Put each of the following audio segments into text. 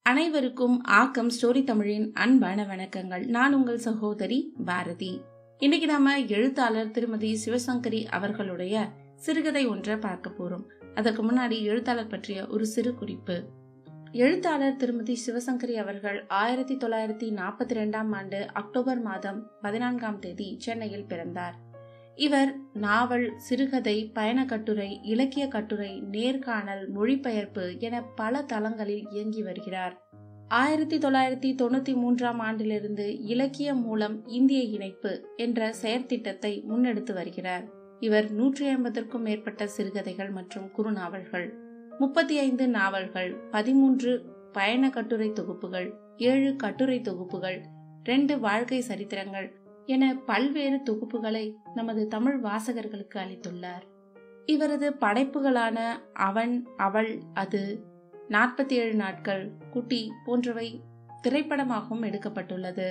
அனைவருக்கும் ஆக்கம் ஸ்டோரி தமிழின் அன்பான வணக்கங்கள் நான் உங்கள் சகோதரி பாரதி இன்னைக்கு நாம எழுத்தாளர் திருமதி சிவசங்கரி அவர்களுடைய சிறுகதை ஒன்றை பார்க்க போறோம் அதற்கு முன்னாடி எழுத்தாளர் பற்றிய ஒரு சிறு குறிப்பு எழுத்தாளர் திருமதி சிவசங்கரி அவர்கள் ஆயிரத்தி தொள்ளாயிரத்தி நாற்பத்தி ரெண்டாம் ஆண்டு அக்டோபர் மாதம் பதினான்காம் தேதி சென்னையில் பிறந்தார் இவர் நாவல் சிறுகதை பயண கட்டுரை இலக்கிய கட்டுரை நேர்காணல் மொழிபெயர்ப்பு என பல தளங்களில் இயங்கி வருகிறார் ஆயிரத்தி தொள்ளாயிரத்தி தொண்ணூத்தி மூன்றாம் ஆண்டிலிருந்து இலக்கியம் மூலம் இந்திய இணைப்பு என்ற செயற்திட்டத்தை முன்னெடுத்து வருகிறார் இவர் நூற்றி ஐம்பதற்கும் மேற்பட்ட சிறுகதைகள் மற்றும் குறுநாவல்கள் முப்பத்தி ஐந்து நாவல்கள் பதிமூன்று பயண கட்டுரை தொகுப்புகள் ஏழு கட்டுரை தொகுப்புகள் ரெண்டு வாழ்க்கை சரித்திரங்கள் என பல்வேறு தொகுப்புகளை நமது தமிழ் வாசகர்களுக்கு அளித்துள்ளார் இவரது படைப்புகளான அவன் அவள் அது நாற்பத்தி ஏழு நாட்கள் குட்டி போன்றவை திரைப்படமாகவும் எடுக்கப்பட்டுள்ளது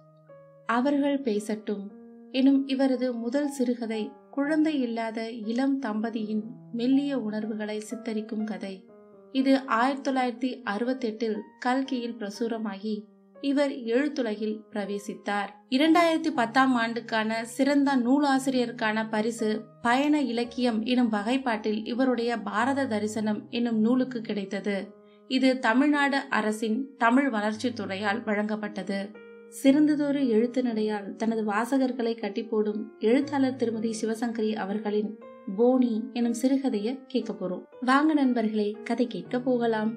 அவர்கள் பேசட்டும் எனும் இவரது முதல் சிறுகதை குழந்தை இல்லாத இளம் தம்பதியின் மெல்லிய உணர்வுகளை சித்தரிக்கும் கதை இது ஆயிரத்தி தொள்ளாயிரத்தி அறுபத்தி எட்டில் கல்கியில் பிரசுரமாகி இவர் எழுத்துலகில் பிரவேசித்தார் இரண்டாயிரத்தி பத்தாம் ஆண்டுக்கான சிறந்த நூலாசிரியருக்கான பரிசு பயண இலக்கியம் எனும் வகைப்பாட்டில் இவருடைய பாரத தரிசனம் என்னும் நூலுக்கு கிடைத்தது இது தமிழ்நாடு அரசின் தமிழ் வளர்ச்சி துறையால் வழங்கப்பட்டது சிறந்ததொரு எழுத்து நடையால் தனது வாசகர்களை கட்டி போடும் எழுத்தாளர் திருமதி சிவசங்கரி அவர்களின் போனி எனும் சிறுகதைய கேட்க போறோம் வாங்க நண்பர்களே கதை கேட்க போகலாம்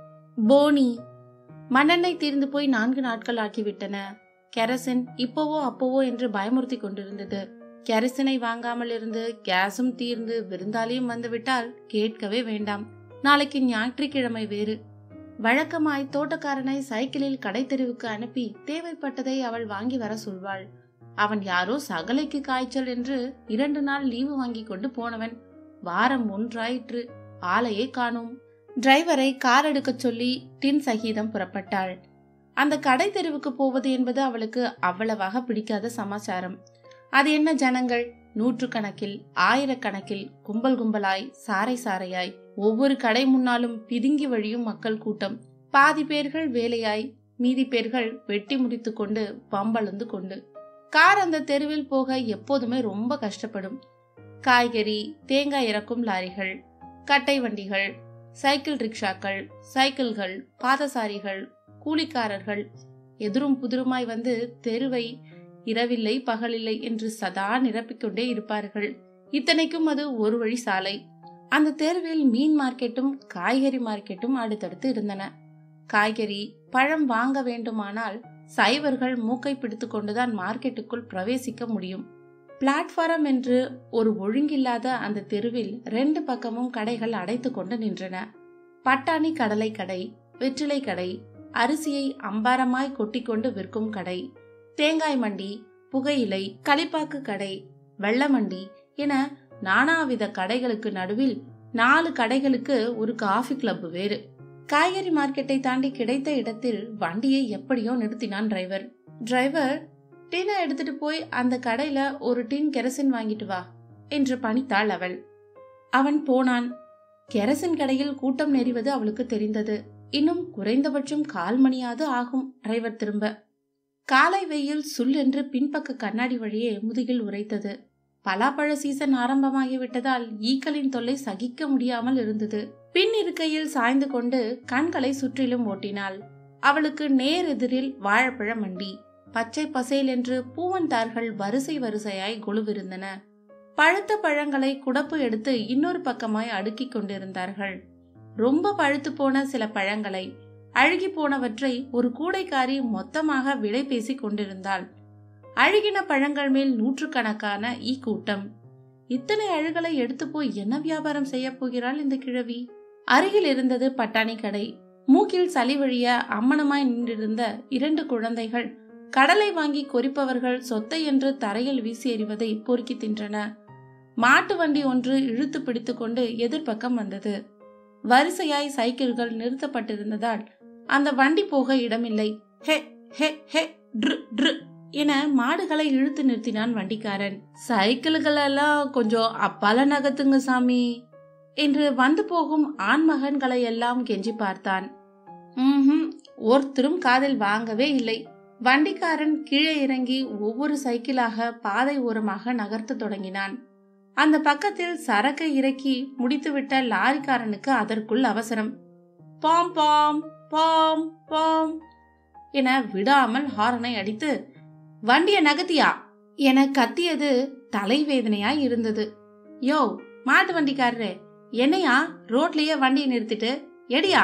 போனி மண்ணெண்ணெய் தீர்ந்து போய் நான்கு நாட்கள் ஆகிவிட்டன கெரசின் இப்போவோ அப்போவோ என்று பயமுறுத்தி கொண்டிருந்தது கெரசினை வாங்காமல் இருந்து கேஸும் தீர்ந்து விருந்தாளியும் வந்துவிட்டால் கேட்கவே வேண்டாம் நாளைக்கு ஞாயிற்றுக்கிழமை வேறு வழக்கமாய் தோட்டக்காரனை சைக்கிளில் கடை தெருவுக்கு அனுப்பி தேவைப்பட்டதை அவள் வாங்கி வர சொல்வாள் அவன் யாரோ சகலைக்கு காய்ச்சல் என்று இரண்டு நாள் லீவு வாங்கி கொண்டு போனவன் வாரம் ஒன்றாயிற்று ஆளையே காணோம் டிரைவரை கார் எடுக்கச் சொல்லி டின் சகிதம் புறப்பட்டாள் அந்த கடை தெருவுக்கு போவது என்பது அவளுக்கு அவ்வளவாக பிடிக்காத சமாச்சாரம் அது என்ன ஜனங்கள் நூற்று கணக்கில் ஆயிரக்கணக்கில் கும்பல் கும்பலாய் சாறை சாறையாய் ஒவ்வொரு கடை முன்னாலும் பிதுங்கி வழியும் மக்கள் கூட்டம் பாதி பேர்கள் வேலையாய் மீதி பேர்கள் வெட்டி முடித்து கொண்டு பம்பளந்து கொண்டு கார் அந்த தெருவில் போக எப்போதுமே ரொம்ப கஷ்டப்படும் காய்கறி தேங்காய் இறக்கும் லாரிகள் கட்டை வண்டிகள் சைக்கிள் ரிக்ஷாக்கள் சைக்கிள்கள் பாதசாரிகள் கூலிக்காரர்கள் எதிரும் புதிருமாய் வந்து தெருவை இரவில்லை பகலில்லை என்று சதா நிரப்பிக்கொண்டே இருப்பார்கள் இத்தனைக்கும் அது ஒரு வழி சாலை அந்த தெருவில் மீன் மார்க்கெட்டும் காய்கறி மார்க்கெட்டும் அடுத்தடுத்து இருந்தன காய்கறி பழம் வாங்க வேண்டுமானால் சைவர்கள் மூக்கை பிடித்து கொண்டுதான் மார்க்கெட்டுக்குள் பிரவேசிக்க முடியும் பிளாட்ஃபாரம் என்று ஒரு ஒழுங்கில்லாத அந்த தெருவில் ரெண்டு பக்கமும் கடைகள் அடைத்து கொண்டு நின்றன பட்டாணி கடலை கடை வெற்றிலை கடை அரிசியை அம்பாரமாய் கொட்டிக்கொண்டு விற்கும் கடை தேங்காய் மண்டி புகையிலை களிப்பாக்கு கடை வெள்ளமண்டி என நானாவித கடைகளுக்கு நடுவில் நாலு கடைகளுக்கு ஒரு காஃபி கிளப் வேறு காய்கறி மார்க்கெட்டை தாண்டி கிடைத்த இடத்தில் வண்டியை எப்படியோ நிறுத்தினான் டிரைவர் டிரைவர் டினை எடுத்துட்டு போய் அந்த கடையில ஒரு டின் கெரசின் வாங்கிட்டு வா என்று பணித்தாள் அவள் அவன் போனான் கெரசின் கடையில் கூட்டம் நெறிவது அவளுக்கு தெரிந்தது இன்னும் குறைந்தபட்சம் கால் மணியாவது ஆகும் டிரைவர் திரும்ப காலை வெயில் சுல் என்று பின்பக்க கண்ணாடி வழியே முதுகில் உரைத்தது பலாப்பழ சீசன் ஆரம்பமாகிவிட்டதால் ஈக்களின் தொல்லை சகிக்க முடியாமல் இருந்தது பின் இருக்கையில் சாய்ந்து கொண்டு கண்களை சுற்றிலும் ஓட்டினாள் அவளுக்கு நேர் எதிரில் வாழைப்பழ மண்டி பச்சை பசேல் என்று பூவன்தார்கள் வரிசை வரிசையாய் கொழுவிருந்தன பழுத்த பழங்களை குடப்பு எடுத்து இன்னொரு பக்கமாய் அடுக்கிக் கொண்டிருந்தார்கள் ரொம்ப பழுத்து போன சில பழங்களை அழுகி போனவற்றை ஒரு கூடைக்காரி மொத்தமாக விலை பேசிக் கொண்டிருந்தாள் அழுகின பழங்கள் மேல் நூற்றுக்கணக்கான ஈ கூட்டம் இத்தனை அழுகலை எடுத்து போய் என்ன வியாபாரம் செய்ய போகிறாள் இந்த கிழவி அருகில் இருந்தது பட்டாணி கடை மூக்கில் சளி வழிய அம்மனமாய் நின்றிருந்த இரண்டு குழந்தைகள் கடலை வாங்கி கொறிப்பவர்கள் சொத்தை என்று தரையில் வீசி எறிவதை பொறுக்கி தின்றன மாட்டு வண்டி ஒன்று இழுத்து பிடித்து கொண்டு எதிர்ப்பக்கம் வந்தது வரிசையாய் சைக்கிள்கள் நிறுத்தப்பட்டிருந்ததால் அந்த வண்டி போக இடமில்லை ஹே ஹே ஹே ட்ரு ட்ரு என மாடுகளை இழுத்து நிறுத்தினான் வண்டிக்காரன் சைக்கிள்கள் எல்லாம் கொஞ்சம் அப்பால நகத்துங்க சாமி என்று வந்து போகும் ஆண் மகன்களை எல்லாம் கெஞ்சி பார்த்தான் ம்ஹும் ஒருத்தரும் காதில் வாங்கவே இல்லை வண்டிக்காரன் கீழே இறங்கி ஒவ்வொரு சைக்கிளாக பாதை ஓரமாக நகர்த்த தொடங்கினான் அந்த பக்கத்தில் சரக்கை இறக்கி முடித்துவிட்ட லாரிக்காரனுக்கு அதற்குள் அவசரம் பாம் பாம் பாம் பாம் என விடாமல் ஹாரனை அடித்து வண்டிய நகத்தியா என கத்தியது தலைவேதனையாய் இருந்தது யோ மாட்டு வண்டிக்காரரே என்னையா ரோட்லயே வண்டியை நிறுத்திட்டு எடியா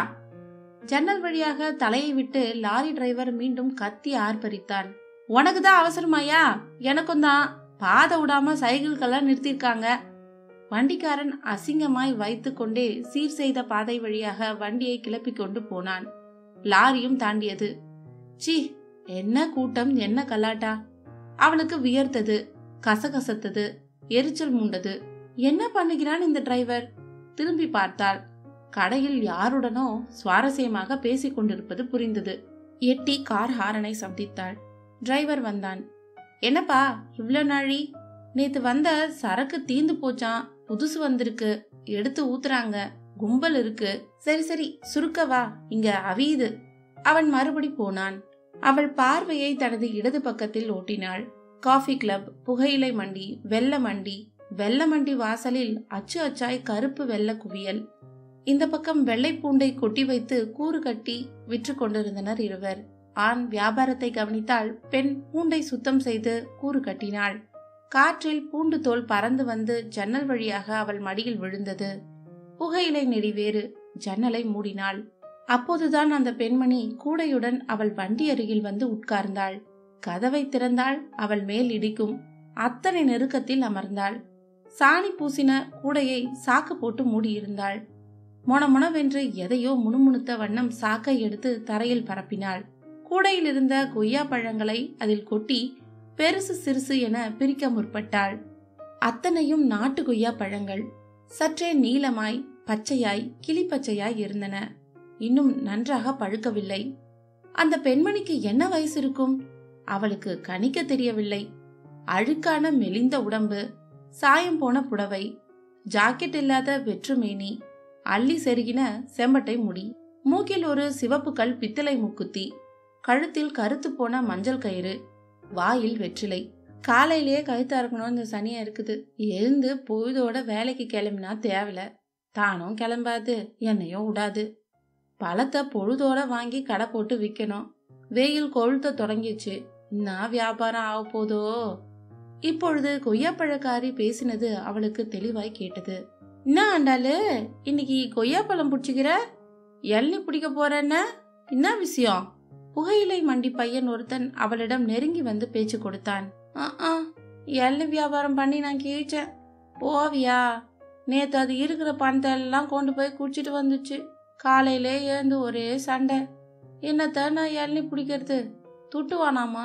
ஜன்னல் வழியாக தலையை விட்டு லாரி டிரைவர் மீண்டும் கத்தி ஆர்ப்பரித்தான் உனக்கு தான் அவசரமாயா எனக்கும் தான் பாதை விடாம சைக்கிள்கெல்லாம் நிறுத்திருக்காங்க வண்டிக்காரன் அசிங்கமாய் வைத்து கொண்டே சீர் செய்த பாதை வழியாக வண்டியை கிளப்பிக் கொண்டு போனான் லாரியும் தாண்டியது சி என்ன கூட்டம் என்ன கலாட்டா அவளுக்கு வியர்த்தது கசகசத்தது எரிச்சல் மூண்டது என்ன பண்ணுகிறான் இந்த டிரைவர் திரும்பி பார்த்தாள் கடையில் யாருடனோ சுவாரஸ்யமாக பேசிக் கொண்டிருப்பது புரிந்தது எட்டி கார் ஹாரனை சந்தித்தாள் டிரைவர் வந்தான் என்னப்பா இவ்ளோ நாழி நேத்து வந்த சரக்கு தீந்து போச்சான் புதுசு வந்திருக்கு எடுத்து ஊத்துறாங்க கும்பல் இருக்கு சரி சரி சுருக்கவா இங்க அவியுது அவன் மறுபடி போனான் அவள் பார்வையை தனது இடது பக்கத்தில் ஓட்டினாள் காஃபி கிளப் புகையிலை மண்டி வெள்ள மண்டி வெள்ள மண்டி வாசலில் அச்சு அச்சாய் கருப்பு வெள்ள குவியல் இந்த பக்கம் வெள்ளை பூண்டை கொட்டி வைத்து கூறு கட்டி விற்று கொண்டிருந்தனர் இருவர் ஆண் வியாபாரத்தை கவனித்தால் பெண் பூண்டை சுத்தம் செய்து கூறு கட்டினாள் காற்றில் பூண்டு தோல் பறந்து வந்து ஜன்னல் வழியாக அவள் மடியில் விழுந்தது புகையிலை நெடி வேறு ஜன்னலை மூடினாள் அப்போதுதான் அந்த பெண்மணி கூடையுடன் அவள் வண்டி அருகில் வந்து உட்கார்ந்தாள் கதவை திறந்தாள் அவள் மேல் இடிக்கும் அத்தனை நெருக்கத்தில் அமர்ந்தாள் சாணி பூசின கூடையை சாக்கு போட்டு மூடியிருந்தாள் மொனமொனவென்று எதையோ முணுமுணுத்த வண்ணம் சாக்கை எடுத்து தரையில் பரப்பினாள் கூடையில் இருந்த கொய்யா பழங்களை அதில் கொட்டி பெருசு சிறுசு என பிரிக்க முற்பட்டாள் அத்தனையும் நாட்டு கொய்யா பழங்கள் சற்றே நீளமாய் பச்சையாய் கிளிப்பச்சையாய் இருந்தன இன்னும் நன்றாக பழுக்கவில்லை அந்த பெண்மணிக்கு என்ன வயசு இருக்கும் அவளுக்கு கணிக்க தெரியவில்லை அழுக்கான மெலிந்த உடம்பு சாயம் போன புடவை ஜாக்கெட் இல்லாத வெற்றுமேனி அள்ளி செருகின செம்பட்டை முடி மூக்கில் ஒரு சிவப்பு கல் பித்தளை முக்குத்தி கழுத்தில் கருத்து போன மஞ்சள் கயிறு வாயில் வெற்றிலை காலையிலேயே கழுத்தா இருக்கணும் இந்த சனியா இருக்குது எழுந்து பொழுதோட வேலைக்கு கிளம்பினா தேவல தானும் கிளம்பாது என்னையும் விடாது பழத்தை பொழுதோட வாங்கி கடை போட்டு விற்கணும் வெயில் கொழுத்த தொடங்கிச்சு என்ன வியாபாரம் ஆக போதோ இப்பொழுது கொய்யாப்பழக்காரி பேசினது அவளுக்கு தெளிவாய் கேட்டது என்ன ஆண்டாளு இன்னைக்கு கொய்யாப்பழம் பிடிச்சிக்கிற எள்ளி பிடிக்க போறேன்ன என்ன விஷயம் புகையிலை மண்டி பையன் ஒருத்தன் அவளிடம் நெருங்கி வந்து பேச்சு கொடுத்தான் ஆ எள்ளி வியாபாரம் பண்ணி நான் கிழிச்சேன் போவியா நேத்து அது இருக்கிற பணத்தை எல்லாம் கொண்டு போய் குடிச்சிட்டு வந்துச்சு காலையிலே எழுந்து ஒரே சண்டை என்னத்த நான் இளநீ பிடிக்கிறது துட்டுவானாமா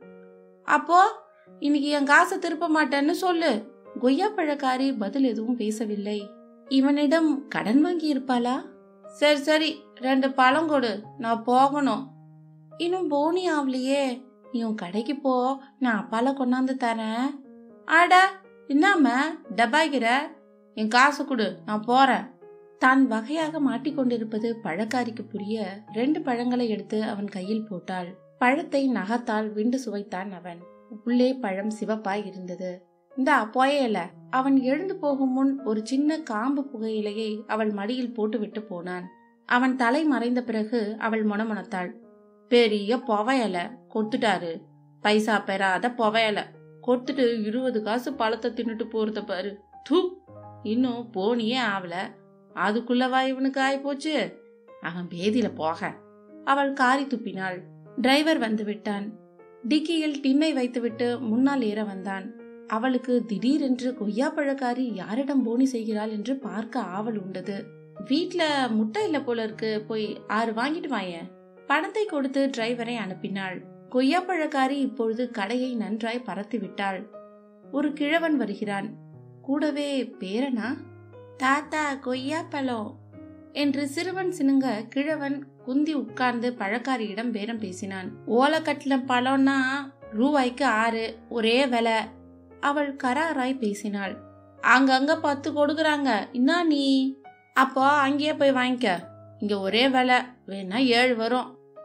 அப்போ இன்னைக்கு என் காசை திருப்ப மாட்டேன்னு சொல்லு கொய்யாப்பழக்காரி பதில் எதுவும் பேசவில்லை இவனிடம் கடன் வாங்கி இருப்பாளா சரி சரி ரெண்டு பழம் கொடு நான் போகணும் இன்னும் போனி ஆவலையே நீ உன் கடைக்கு போ நான் அப்பால கொண்டாந்து தரேன் ஆடா என்னாம டபாய்கிற என் காசு கொடு நான் போறேன் தான் வகையாக மாட்டிக்கொண்டிருப்பது பழக்காரிக்கு புரிய ரெண்டு பழங்களை எடுத்து அவன் கையில் போட்டாள் பழத்தை நகத்தால் விண்டு சுவைத்தான் அவன் உள்ளே பழம் சிவப்பாய் இருந்தது இந்தா போயல அவன் எழுந்து போகும் முன் ஒரு சின்ன காம்பு புகையிலையை அவள் மடியில் போட்டுவிட்டு போனான் அவன் தலை மறைந்த பிறகு அவள் முணமுணத்தாள் பெரிய புவையல கொடுத்துட்டாரு பைசா பெறாத புவையல கொடுத்துட்டு இருபது காசு பழத்தை தின்னுட்டு போறத பாரு தூ இன்னும் போனியே ஆவல அதுக்குள்ளவா இவனுக்கு ஆயி போச்சு அவன் பேதியில போக அவள் காரி துப்பினாள் டிரைவர் வந்து விட்டான் டிக்கியில் டின்னை வைத்துவிட்டு முன்னால் ஏற வந்தான் அவளுக்கு திடீரென்று கொய்யாப்பழக்காரி யாரிடம் போனி செய்கிறாள் என்று பார்க்க ஆவல் உண்டது வீட்ல முட்டை இல்ல போல இருக்கு போய் ஆறு வாங்கிட்டு வாயேன் பணத்தை கொடுத்து டிரைவரை அனுப்பினாள் கொய்யாப்பழக்காரி இப்பொழுது கடையை நன்றாய் பறத்து விட்டாள் ஒரு கிழவன் வருகிறான் கூடவே பேரனா தாத்தா கொய்யாப்பழம் என்று சிறுவன் சினுங்க கிழவன் குந்தி உட்கார்ந்து பழக்காரியிடம் பேரம் பேசினான் ஓலக்கட்டில பழம்னா ரூபாய்க்கு ஆறு ஒரே விலை அவள் கராராய் பேசினாள் அங்கங்க பத்து கொடுக்கறாங்க என்ன நீ அப்போ அங்கேயே போய் வாங்கிக்க இங்க ஒரே விலை வேணா ஏழு வரும்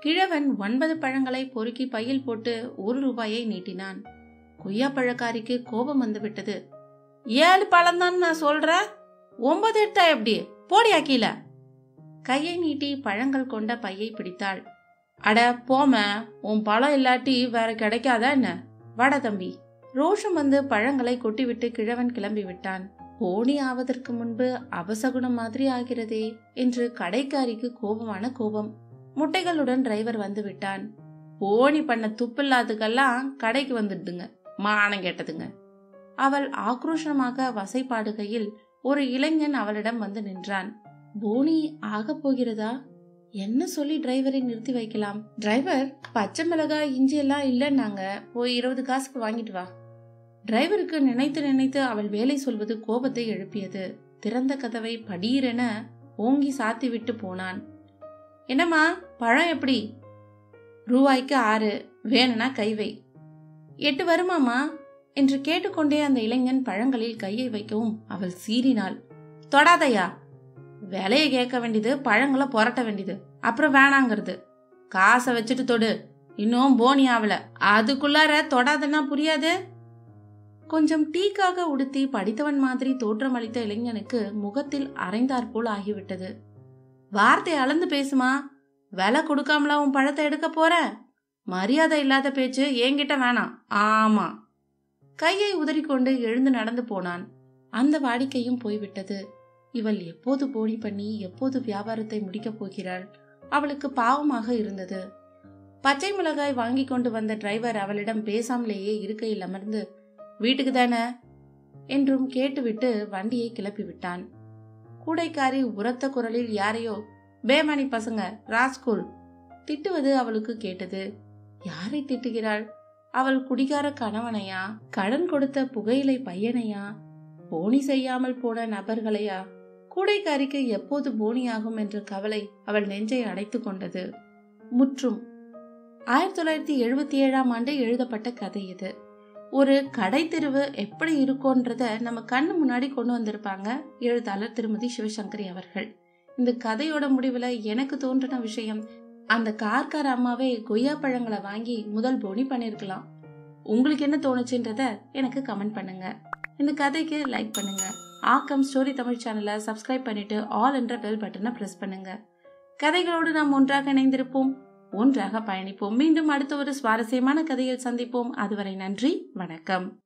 கிழவன் ஒன்பது பழங்களை பொறுக்கி பையில் போட்டு ஒரு ரூபாயை நீட்டினான் கொய்யா பழக்காரிக்கு கோபம் வந்து விட்டது ஏழு பழம்தான் நான் சொல்றேன் ஒன்பது எடுத்தா எப்படி போடியா கீழே கையை நீட்டி பழங்கள் கொண்ட பையை பிடித்தாள் அட போம உன் பழம் இல்லாட்டி வேற கிடைக்காதா என்ன வாடா தம்பி ரோஷம் வந்து பழங்களை கொட்டிவிட்டு கிழவன் கிளம்பி விட்டான் போனி ஆவதற்கு முன்பு அபசகுணம் மாதிரி ஆகிறதே என்று கடைக்காரிக்கு கோபமான கோபம் முட்டைகளுடன் டிரைவர் வந்து விட்டான் போனி பண்ண துப்பில்லாதுக்கெல்லாம் கடைக்கு வந்துடுதுங்க மானம் கேட்டதுங்க அவள் ஆக்ரோஷமாக வசைப்பாடுகையில் ஒரு இளைஞன் அவளிடம் வந்து நின்றான் போனி ஆகப் போகிறதா என்ன சொல்லி டிரைவரை நிறுத்தி வைக்கலாம் டிரைவர் பச்சை மிளகாய் இஞ்சி எல்லாம் இல்லைன்னாங்க போய் இருபது காசுக்கு வாங்கிட்டு வா டிரைவருக்கு நினைத்து நினைத்து அவள் வேலை சொல்வது கோபத்தை எழுப்பியது திறந்த கதவை படீரென ஓங்கி சாத்தி விட்டு போனான் என்னம்மா பழம் எப்படி ரூபாய்க்கு ஆறு வேணும்னா கைவை எட்டு வருமாமா என்று கேட்டுக்கொண்டே அந்த இளைஞன் பழங்களில் கையை வைக்கவும் அவள் சீறினாள் தொடாதையா விலையை கேட்க வேண்டியது பழங்களை புரட்ட வேண்டியது அப்புறம் வேணாங்கிறது காசை வச்சுட்டு தொடு இன்னும் போனி ஆவல அதுக்குள்ளார தொடாதன்னா புரியாது கொஞ்சம் டீக்காக உடுத்தி படித்தவன் மாதிரி தோற்றமளித்த இளைஞனுக்கு முகத்தில் அரைந்தாற்போல் ஆகிவிட்டது வார்த்தை அளந்து பேசுமா விலை கொடுக்காமல உன் பழத்தை எடுக்க போற மரியாதை இல்லாத பேச்சு என்கிட்ட வேணாம் ஆமா கையை உதறிக்கொண்டு எழுந்து நடந்து போனான் அந்த வாடிக்கையும் போய்விட்டது இவள் எப்போது போனி பண்ணி எப்போது வியாபாரத்தை முடிக்கப் போகிறாள் அவளுக்கு பாவமாக இருந்தது பச்சை மிளகாய் வாங்கி கொண்டு வந்த டிரைவர் அவளிடம் பேசாமலேயே இருக்கையில் அமர்ந்து வீட்டுக்கு தானே என்றும் கேட்டுவிட்டு வண்டியை கிளப்பி விட்டான் கூடைக்காரி உரத்த குரலில் யாரையோ பேமணி பசங்க ராஸ்கூல் திட்டுவது அவளுக்கு கேட்டது யாரை திட்டுகிறாள் அவள் குடிகார கணவனையா கடன் கொடுத்த புகையிலை பையனையா போனி செய்யாமல் போன நபர்களையா கூடைக்காரிக்கு எப்போது போனியாகும் என்ற கவலை அவள் நெஞ்சை அடைத்துக் கொண்டது முற்றும் ஆயிரத்தி தொள்ளாயிரத்தி எழுபத்தி ஏழாம் ஆண்டு எழுதப்பட்ட கதை இது ஒரு கடை தெருவு எப்படி இருக்கும்ன்றத நம்ம கண்ணு முன்னாடி கொண்டு வந்திருப்பாங்க எழுத்தாளர் திருமதி சிவசங்கரி அவர்கள் இந்த கதையோட முடிவுல எனக்கு தோன்றின விஷயம் அந்த கார்கார அம்மாவே கொய்யா பழங்களை வாங்கி முதல் போனி பண்ணிருக்கலாம் உங்களுக்கு என்ன தோணுச்சுன்றத எனக்கு கமெண்ட் பண்ணுங்க இந்த கதைக்கு லைக் பண்ணுங்க ஆக்கம் ஸ்டோரி தமிழ் சேனலை சப்ஸ்கிரைப் பண்ணிட்டு ஆல் என்ற பெல் பட்டனை பிரஸ் பண்ணுங்க கதைகளோடு நாம் ஒன்றாக இணைந்திருப்போம் ஒன்றாக பயணிப்போம் மீண்டும் அடுத்த ஒரு சுவாரஸ்யமான கதையில் சந்திப்போம் அதுவரை நன்றி வணக்கம்